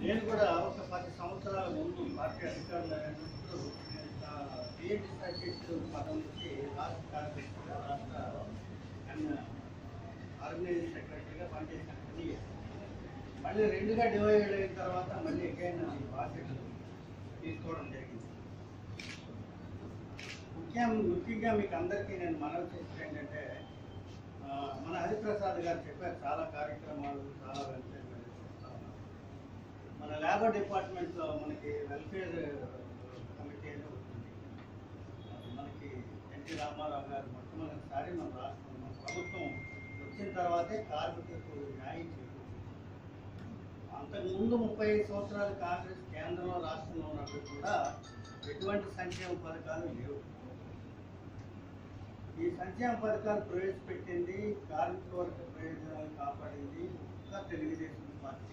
నేను కూడా ఒక పది సంవత్సరాల ముందు పార్టీ అధికారులు అయినప్పుడు నేను డిఎండి సర్టిఫికెట్ పదం నుంచి రాష్ట్ర కార్యదర్శిగా రాష్ట్ర అండ్ ఆర్గనైజింగ్ సెక్రటరీగా పనిచేశాను కొన్ని years. మళ్ళీ రెండుగా డివైడ్ అయిన తర్వాత మళ్ళీ అగైన్ బాధ్యతలు తీసుకోవడం జరిగింది ముఖ్యం ముఖ్యంగా మీకు అందరికీ నేను మనవి చేసేది ఏంటంటే ఆ, మన హరిప్రసాద్ గారు చెప్పారు చాలా కార్యక్రమాలు చాలా వెల్ఫేర్ చేస్తా ఉన్నారు మన లేబర్ డిపార్ట్మెంట్లో మనకి వెల్ఫేర్ కమిటీ అని ఉంటుంది మనకి ఎన్టీ రామారావు గారు మొట్టమొదటిసారి మన రాష్ట్రం మన ప్రభుత్వం వచ్చిన తర్వాతే కార్మికులకు న్యాయం చేకూర్చింది అంతకుముందు ముప్పై ఐదు సంవత్సరాలు కాంగ్రెస్ కేంద్రంలో రాష్ట్రంలో ఉన్నప్పుడు కూడా ఎటువంటి సంక్షేమ పథకాలు లేవు ఈ సంక్షేమ పథకాలు ప్రవేశపెట్టింది కార్మిక వర్గ ప్రయోజనాలు కాపాడింది ఇంకా తెలుగుదేశం పార్టీ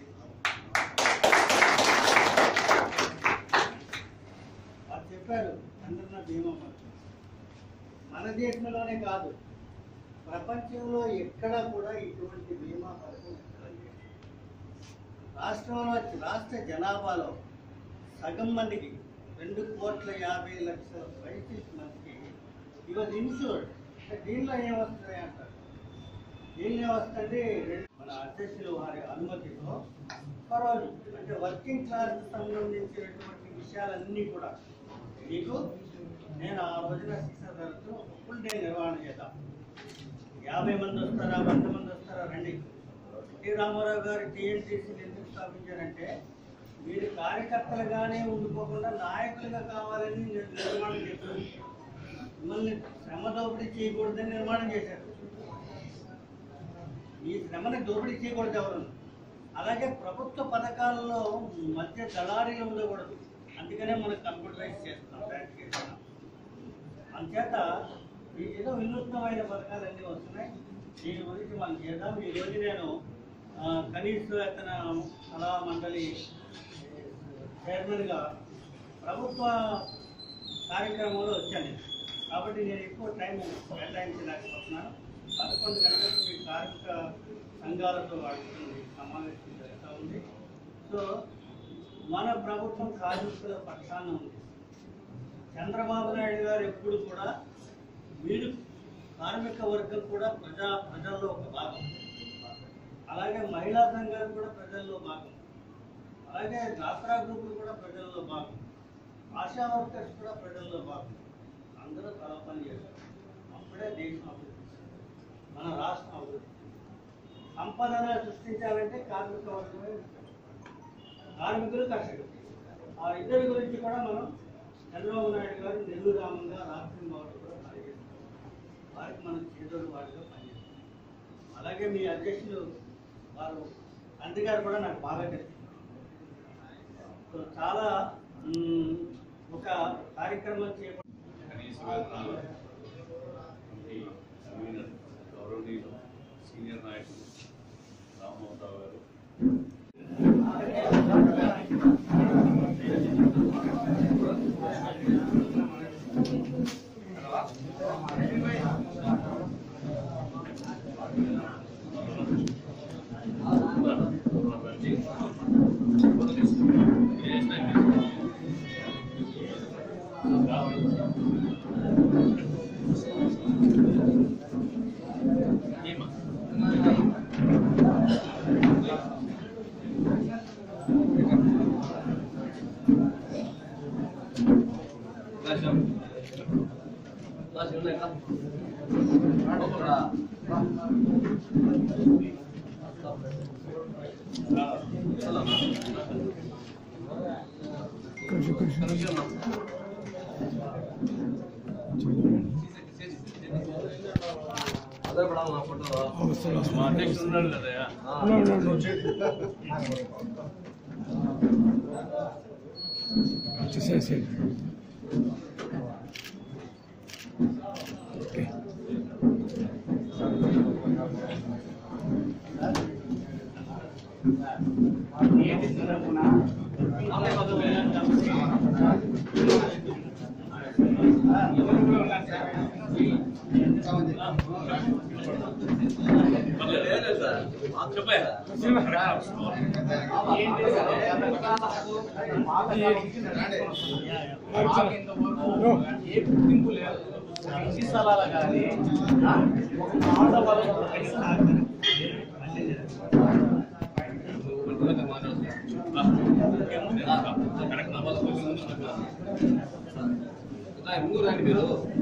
వారు చెప్పారు చంద్రన్న బీమా పథకం మన దేశంలోనే కాదు ప్రపంచంలో ఎక్కడా కూడా ఇటువంటి బీమా పథకం ఎక్కడా లేదు రాష్ట్రంలో రాష్ట్ర జనాభాలో సగం మందికి రెండు కోట్ల యాభై లక్షల పైసలు మందికి ఇవాళ ఇన్సూర్డ్ అంటే దీనిలో ఏమొస్తుంది అంటారు దీనిలో ఏమొస్తుంది రెండు- మన అధ్యక్షులు వారి అనుమతితో పర్వాలేదు అంటే వర్కింగ్ క్లాస్ సంబంధించినటువంటి విషయాలన్నీ కూడా మీకు నేను ఆ రోజున శిక్షణ ధరతో ఫుల్ డే నిర్వహణ చేద్దాం యాభై మంది వస్తారా వంద మంది వస్తారా రండి ఎన్టీ రామారావు గారు టీఎన్టీసీని ఎందుకు స్థాపించారంటే మీరు కార్యకర్తలుగానే ఉండిపోకుండా నాయకులుగా కావాలని నిర్- నిర్మాణం చేశారు మిమ్మల్ని శ్రమ దోపిడీ చేయకూడదని నిర్మాణం చేశారు ఈ శ్రమని దోపిడీ చేయకూడదు ఎవరు అలాగే ప్రభుత్వ పథకాల్లో మధ్య దళారీలు ఉండకూడదు అందుకనే మనం కంప్యూటరైజ్ చేస్తున్నాం బ్యాంక్ చేస్తున్నాం అంచేత ఈ ఏదో వినూత్నమైన పథకాలన్నీ వస్తున్నాయి దీని గురించి మనం చేద్దాం ఈ రోజు నేను ఆ, కనీస వేతన కళా మండలి చైర్మన్గా ప్రభుత్వ కార్యక్రమంలో వచ్చాను నేను. కాబట్టి నేను ఎక్కువ టైం కేటాయించలేకపోతున్నాను పదకొండు గంటలకు మీ కార్మిక సంఘాలతో వాడుతుంది సమావేశం జరుగుతూ ఉంది సో మన ప్రభుత్వం కార్మికుల పక్షాన ఉంది చంద్రబాబు నాయుడు గారు ఎప్పుడు కూడా మీరు కార్మిక వర్గం కూడా ప్రజా ప్రజల్లో ఒక భాగం అలాగే మహిళా సంఘాలు కూడా ప్రజల్లో భాగం అలాగే డాక్రా గ్రూపులు కూడా ప్రజల్లో భాగం ఆశా వర్కర్స్ కూడా ప్రజల్లో భాగం అందరూ తల పని చేస్తారు అప్పుడే దేశం అభివృద్ధి మన రాష్ట్రం అభివృద్ధి సంపదన సృష్టించాలంటే కార్మిక వర్గమే ముఖ్యం. కార్మికులు కర్షకులు ఆ ఇద్దరి గురించి కూడా మనం చంద్రబాబు నాయుడు గారు నెల్లూరు రామంగా రాష్ట్రం వారు కూడా పనిచేస్తారు వారికి మనం చేదోడు వారిగా పనిచేస్తాం అలాగే మీ అధ్యక్షులు వారు తండ్రి గారు కూడా నాకు బాగా తెలుసు సో చాలా మ్, ఒక కార్యక్రమం చేపట్టి కనీస వేతనాలు కమిటీ కన్వీనర్ గౌరవనీయులు సీనియర్ నాయకులు రామ్మోహన్ రావు గారు మా అధ్యక్షుడు ఉన్నాడు కదా లేదు సార్ ఏ గుర్తింపు లేదు ఇంటి స్థలాల కానీ ఆడవాళ్ళ ముందు రండి మీరు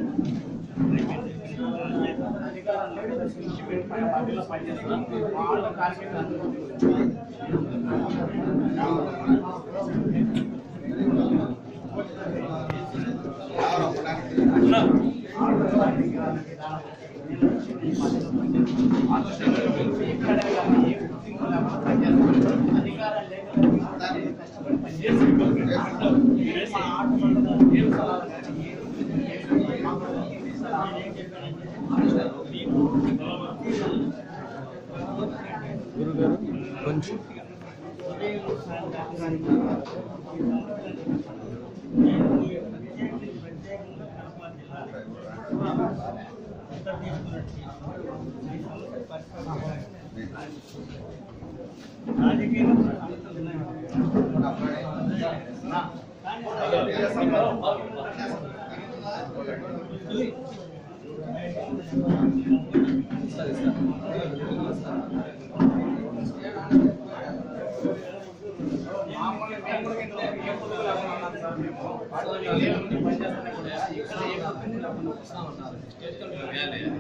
అధికారం లేదు సిమెంట్ పైన పార్టీలో పనిచేస్తున్నారు వాళ్ళ కార్యక్రమాలు అధికారం లేక కష్టపడి పనిచేసి మా ఆట ఏం సలహాలు కానీ రాజకీయంలో సమస్యలు ఉన్నాయి మామూలుగా మేము కూడా ఇంతవరకు ఏ పొద్దులు లేకుండా ఉన్నాం సార్ మేము. వాళ్ళు ఏ ఉండి పనిచేస్తూనే కూడా ఇక్కడ ఏ పొద్దులు లేకుండా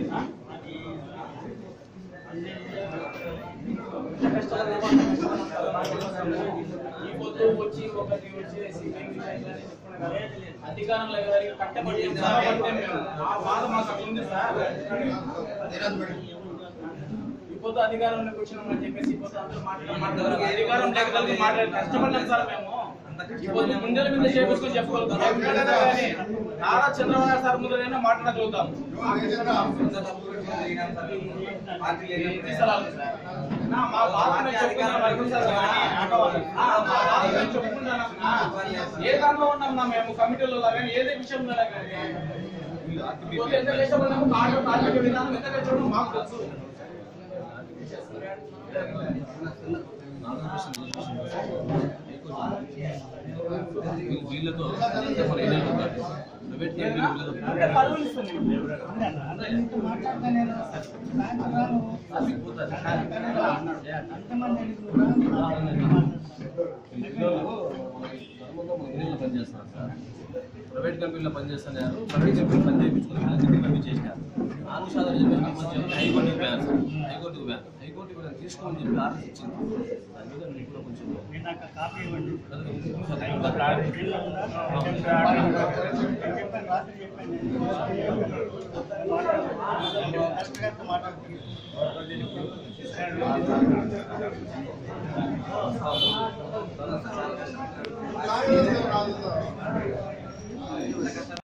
ఈ పొద్దు వచ్చి ఒకటి వచ్చేసి మేము ఇట్లా చెప్పుకునే కదా. అధికారంలో గారికి కట్టబడి సాగబడితే మేము ఆ బాధ మాకు అక్కడ ఉంది సార్ ఈ పొద్దు అధికారంలోకి వచ్చినామని చెప్పేసి ఈ పొద్దు అందరూ మాట్లాడుతున్నారు అధికారం లేక మాట్లాడి కష్టపడ్డాం సార్ మేము ఈ పొద్దు గుండెల మీద చేపించుకొని చెప్పగలుగుతాం ఎక్కడైనా కానీ నారా చంద్రబాబు సార్ ముందరైనా మాట్లాడగలుగుతాం ఈ స్థలాలు సార్. నా మా బాధ మేము చెప్పుకుంటాం రైతు సార్ కానీ ఆటవాళ్ళు. ఆ, మా బాధ మేము చెప్పుకుంటున్నాం. ఆ, ఏ దాంట్లో ఉన్నాం నా మేము కమిటీలో కానీ ఏదే విషయంలో కానీ పోతే ఎంత కష్టపడినామో కాళ్ళు కాళ్ళు విధానం ఎంత కష్టపడడం మాకు తెలుసు వీళ్ళతో మన ఏరియాలో ప్రైవేట్ వీళ్ళతో అంటే పరువులు ఇస్తుంది అందరితో మాట్లాడతా నేను సాయంత్రం అంతమంది కంపెనీలో పనిచేస్తున్నారు సార్ ప్రైవేట్ కంపెనీలో పనిచేస్తున్నారు ప్రైవేట్ కంపెనీలో పని చేయించుకుని వీళ్ళకి పంపి చేసినారు నాలుగు శాతం చెప్పి హైకోర్టుకి పోయారు సార్ హైకోర్టుకి పోయారు హైకోర్టుకి పోయారు తీసుకోమని చెప్పి ఆర్డర్ ఇచ్చింది దాని మీద మీకు కూడా కొంచెం నేను నాకు కాపీ ఇవ్వండి ఇంకా ప్లాన్ చెప్పాను రాత్రి చెప్పాను నేను కరెక్ట్ గారితో మాట్లాడుతున్నాను